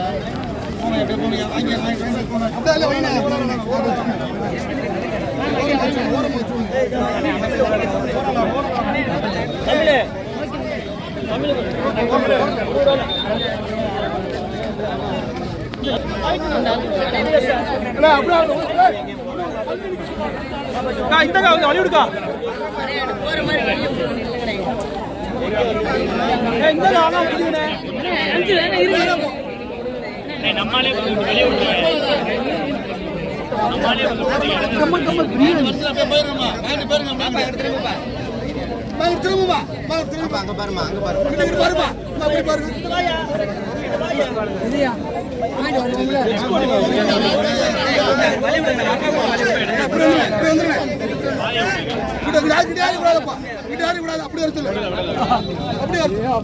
இந்த அவங்க வழி விடுக்கா இந்த ஆனா முடியுனே திரும்புமா திரும்ப அங்க பாருமா அங்க பாருமா பாருமா அப்படி பாருங்க அப்படி வர சொல்லு அப்படி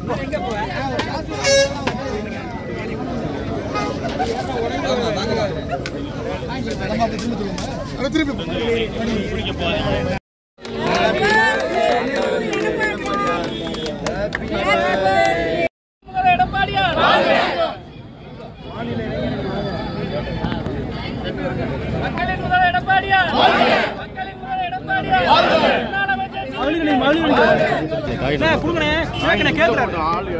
திருப்பி எடப்பாடியார் மக்களின் முதல் எடப்பாடியார் மக்களின் முதல் எடப்பாடியார் முன்னாள் அமைச்சர் கொடுங்கண்ணே கேட்கணே கேட்கிறேன்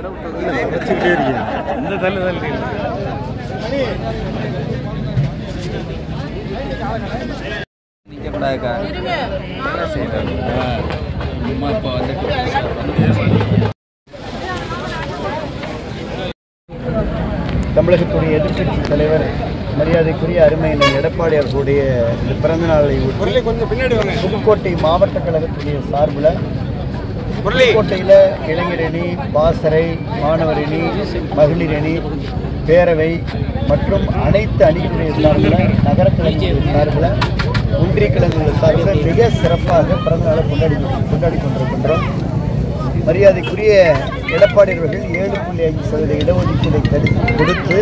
தமிழகத்துடைய எதிர்க்கட்சி தலைவர் மரியாதைக்குரிய அருமையினர் எடப்பாடி அவர்களுடைய இந்த பிறந்த நாளை ஒட்டி கொஞ்சம் பின்னாடி வாங்க புதுக்கோட்டை மாவட்ட கழகத்துடைய சார்பில் புதுக்கோட்டையில் இளைஞர் அணி பாசறை மாணவர் அணி மகளிர் அணி பேரவை மற்றும் அனைத்து அணிகளுடைய சார்பில் நகர கழகங்களுடைய சார்பில் ஒன்றிய கழகங்களுடைய சார்பில் மிக சிறப்பாக பிறந்த நாளை கொண்டாடி கொண்டாடி கொண்டிருக்கின்றோம் மரியாதைக்குரிய எடப்பாடி அவர்கள் ஏழு புள்ளி ஐந்து சதவீத இடஒதுக்கீடை கருத்து கொடுத்து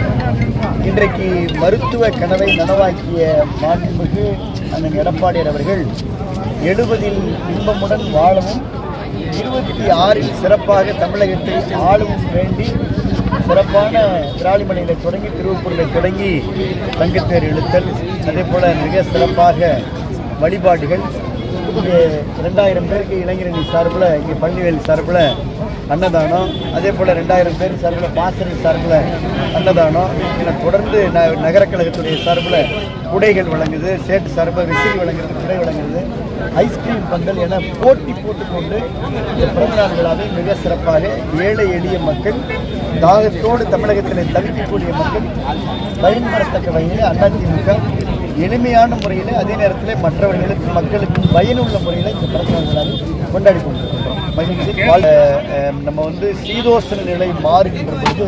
இன்றைக்கு மருத்துவ கனவை நனவாக்கிய மாண்புமிகு அண்ணன் எடப்பாடியார் அவர்கள் எழுபதில் இன்பமுடன் வாழவும் இருபத்தி ஆறில் சிறப்பாக தமிழகத்தை ஆளவும் வேண்டி சிறப்பான விராலிமலையில் தொடங்கி திருவப்பூரில் தொடங்கி தங்கத்தேர் இழுத்தல் அதே போல மிக சிறப்பாக வழிபாடுகள் இங்கே ரெண்டாயிரம் பேருக்கு இளைஞரணி சார்பில் இங்கே பழனிவேல் சார்பில் அன்னதானம் அதே போல் ரெண்டாயிரம் பேர் சார்பில் பாசறை சார்பில் அன்னதானம் என தொடர்ந்து ந நகர கழகத்துடைய சார்பில் குடைகள் வழங்குது சேட்டு சார்பில் விசிறி வழங்குறது குடை வழங்குறது ஐஸ்கிரீம் பந்தல் என போட்டி போட்டுக்கொண்டு இந்த பிறந்தநாள் விழாவை மிக சிறப்பாக ஏழை எளிய மக்கள் தாகத்தோடு தமிழகத்தில் தவிக்கக்கூடிய மக்கள் பயன்படத்தக்க வகையில் அதிமுக எளிமையான முறையில் அதே நேரத்தில் மற்றவர்களுக்கு மக்களுக்கு பயனுள்ள முறையில் இந்த பிறந்தநாள் விழாவை கொண்டாடி கொண்டிருக்கின்றோம் மகிழ்ச்சி வாழ்- அஹ் நம்ம வந்து சீதோஷண நிலை மாறுகின்ற பொழுது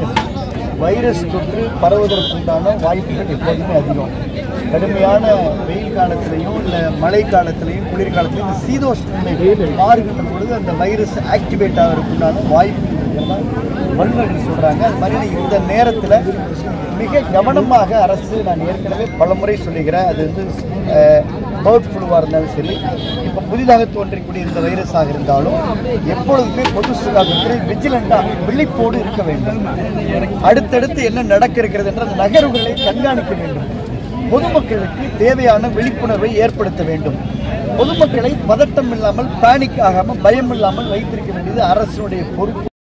வைரஸ் தொற்று பரவுவதற்குண்டான வாய்ப்புகள் எப்போதுமே அதிகம் கடுமையான வெயில் காலத்திலையும் இல்லை மழை காலத்திலையும் குளிர் காலத்திலையும் இந்த சீதோஷண நிலை மாறுகின்ற பொழுது அந்த வைரஸ் ஆக்டிவேட் ஆகிறதுக்குண்டான வாய்ப்புகள் இருக்கிறதா வல்லுநர்கள் சொல்கிறாங்க அது மாதிரி இந்த நேரத்தில் மிக கவனமாக அரசு நான் ஏற்கனவே பலமுறை சொல்லுகிறேன் அது வந்து பேர்ட் ஃப்ளூவாக இருந்தாலும் சரி இப்போ புதிதாக தோன்றக்கூடிய இந்த வைரஸாக இருந்தாலும் எப்பொழுதுமே பொது சுகாதாரத்துறை விஜிலண்டாக விழிப்போடு இருக்க வேண்டும் அடுத்தடுத்து என்ன நடக்க இருக்கிறது என்ற நகர்வுகளை கண்காணிக்க வேண்டும் பொதுமக்களுக்கு தேவையான விழிப்புணர்வை ஏற்படுத்த வேண்டும் பொதுமக்களை பதட்டம் இல்லாமல் பேனிக் ஆகாமல் பயம் இல்லாமல் வைத்திருக்க வேண்டியது அரசுடைய பொறுப்பு